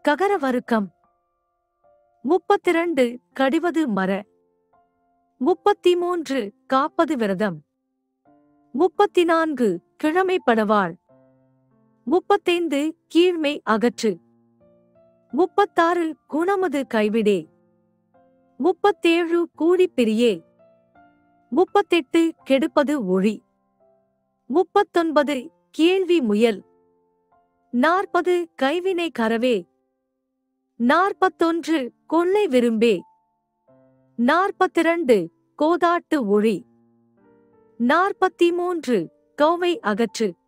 ககர வருக்கம் முப்பத்திரண்டு கடிவது மர முப்பத்தி மூன்று காப்பது விரதம் முப்பத்தி நான்கு கிழமை படவாள் முப்பத்தைந்து கீழ்மை அகற்று முப்பத்தாறு குணமது கைவிடே முப்பத்தேழு கூடிப் பிரியே முப்பத்தெட்டு கெடுப்பது ஒழி முப்பத்தொன்பது கேள்வி முயல் நாற்பது கைவினை கரவே நாற்பத்தொன்று கொள்ளை விரும்பே நாற்பத்திரண்டு கோதாட்டு ஒழி நாற்பத்தி மூன்று கோவை அகற்று